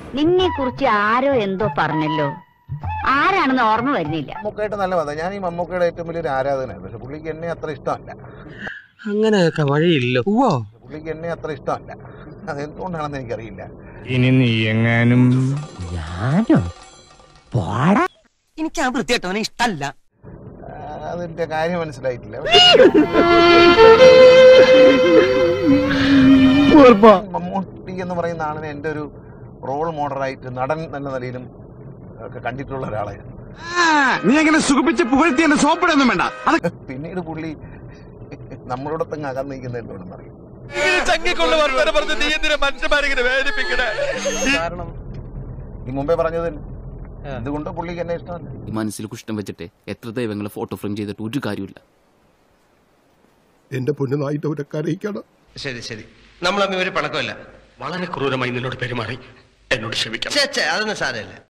നിന്നെ കുറിച്ച് ആരോ എന്തോ പറഞ്ഞല്ലോ ആരാണെന്ന് ഓർമ്മ വരുന്നില്ല മമ്മൂക്കായിട്ട് നല്ല ബന്ധം ഞാൻ ഈ മമ്മൂക്കയുടെ ഏറ്റവും വലിയൊരു ആരാധകനാണ് പക്ഷെ പുള്ളിക്ക് എന്നെ അത്ര ഇഷ്ടമല്ല അങ്ങനെയൊക്കെ വഴിയില്ല ഉവ്വോ പുള്ളിക്ക് എന്നെ അത്ര ഇഷ്ടമല്ല അതെന്തുകൊണ്ടാണെന്ന് എനിക്കറിയില്ല ഇനി നീ എങ്ങാനും എനിക്ക് ആ വൃത്തിയായിട്ടവനെ ഇഷ്ടല്ല ആ, അതിന്റെ കാര്യം മനസ്സിലായിട്ടില്ല മമ്മൂട്ടി എന്ന് പറയുന്ന ആളിനെ എൻ്റെ ഒരു റോൾ മോഡലായിട്ട് നടൻ എന്ന നിലയിലും ഒക്കെ കണ്ടിട്ടുള്ള ഒരാളായിരുന്നു നീ അങ്ങനെ സുഖിപ്പിച്ച് പുകഴ്ത്തി എന്നെ സോപ്പിടൊന്നും വേണ്ട പിന്നീട് പുള്ളി നമ്മളോടൊത്തങ്ങ് അകന്ന് നിൽക്കുന്ന എന്തുകൊണ്ടെന്ന് അറിയും കാരണം ഈ മുമ്പേ പറഞ്ഞത് തന്നെ. എന്തുകൊണ്ട് പുള്ളിക്ക് എന്നെ ഇഷ്ടമല്ല ഈ മനസ്സിൽ കുഷ്ടം വെച്ചിട്ട് എത്ര ദൈവങ്ങളെ ഫോട്ടോ ഫ്രെയിം ചെയ്തിട്ട് ഒരു കാര്യമില്ല എന്റെ പൊന്നുനായിട്ട് അവരൊക്കെ അറിയിക്കണം ശരി ശരി നമ്മൾ തമ്മിൽ ഒരു പണക്കമല്ല വളരെ ക്രൂരമായി നിന്നോട് പെരുമാറി എന്നോട് ക്ഷമിക്കണം അതൊന്നും സാരമില്ല